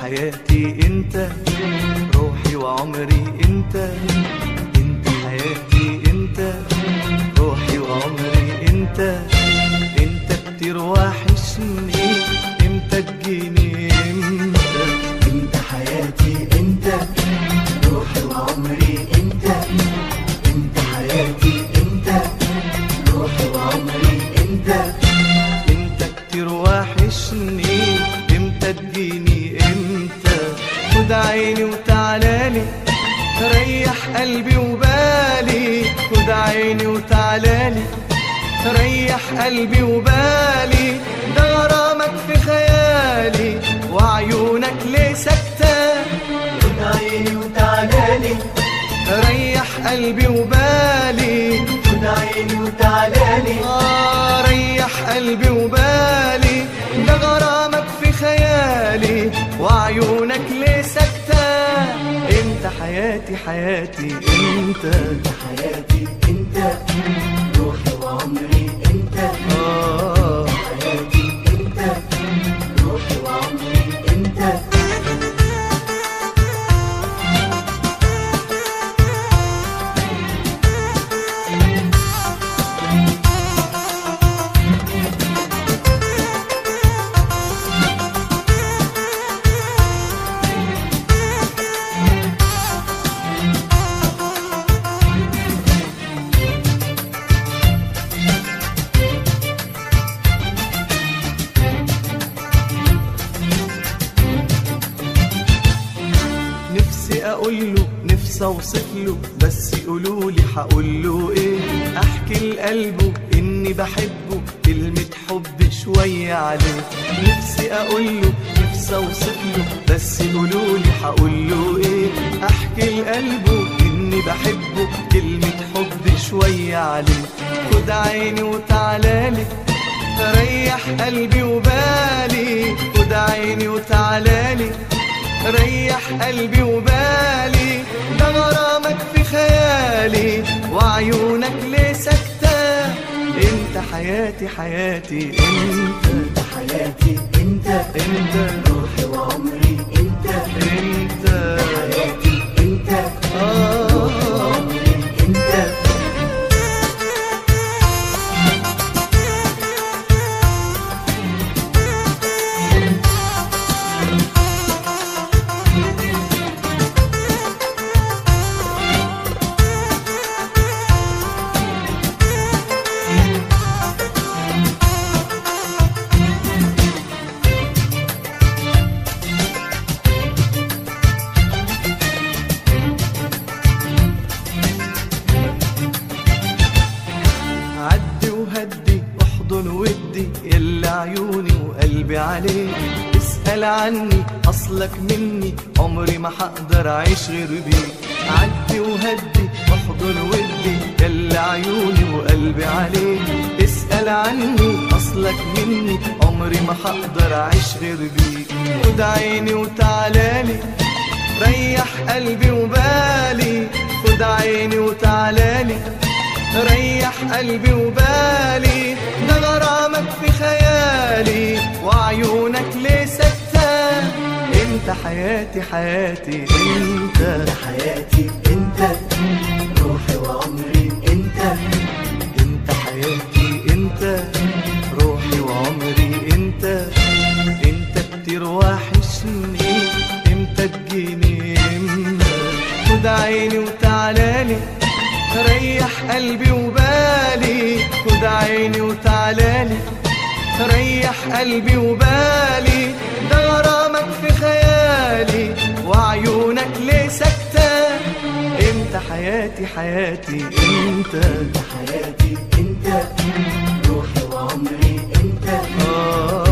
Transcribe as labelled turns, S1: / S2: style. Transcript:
S1: حياتي انت روحي وعمري انت انت حياتي انت روحي وعمري انت انت كتير وحشني امتى تجيني امتى
S2: انت حياتي انت روحي وعمري انت انت حياتي انت روحي وعمري انت
S1: انت كتير وحشني امتى تجيني امتى خد عيني وتعالالي ريح قلبي وبالي خد عيني وتعالالي ريح قلبي وبالي ده غرامك في خيالي وعيونك ليه سكتة
S2: خد عيني وتعالالي
S1: ريح قلبي وبالي
S2: خد عيني وتعالالي
S1: آه ريح قلبي وبالي ده غرامك في خيالي وعيونك ليه سكتة انت حياتي حياتي انت
S2: انت حياتي انت روحي وعمري انت
S1: آه
S2: حياتي انت روحي وعمري انت
S1: نفسي اقول له نفسي اوصف له بس يقولوا لي هقول له ايه احكي لقلبه اني بحبه كلمة حب شوية عليه نفسي اقول له نفسي اوصف له بس يقولوا لي هقول له ايه احكي لقلبه اني بحبه كلمة حب شوية عليه خد عيني وتعالالي ريح قلبي وبالي خد عيني وتعالالي ريح قلبي وبالي ده غرامك في خيالي وعيونك ليه سكتة انت حياتي حياتي انت
S2: انت حياتي انت
S1: انت
S2: روحي وعمري انت
S1: انت
S2: حياتي انت
S1: آه
S2: عمري انت
S1: عدي وهدي احضن ودي يلا عيوني وقلبي عليك اسأل عني اصلك مني عمري ما هقدر اعيش غير بيك عدي وهدي احضن ودي يلا عيوني وقلبي عليك اسأل عني اصلك مني عمري ما هقدر اعيش غير بيك خد عيني وتعالالي ريح قلبي وبالي خد عيني وتعالالي ريح قلبي وبالي ده غرامك في خيالي وعيونك ليه سكتة انت حياتي حياتي انت
S2: حياتي انت روحي وعمري انت
S1: انت حياتي انت روحي وعمري انت انت كتير وحشني امتى تجيني امتى خد عيني وتعالالي ريح قلبي وبالي خد عيني وتعالالي ريح قلبي وبالي ده غرامك في خيالي وعيونك ليه سكتة انت حياتي حياتي انت
S2: حياتي انت روحي وعمري انت
S1: آه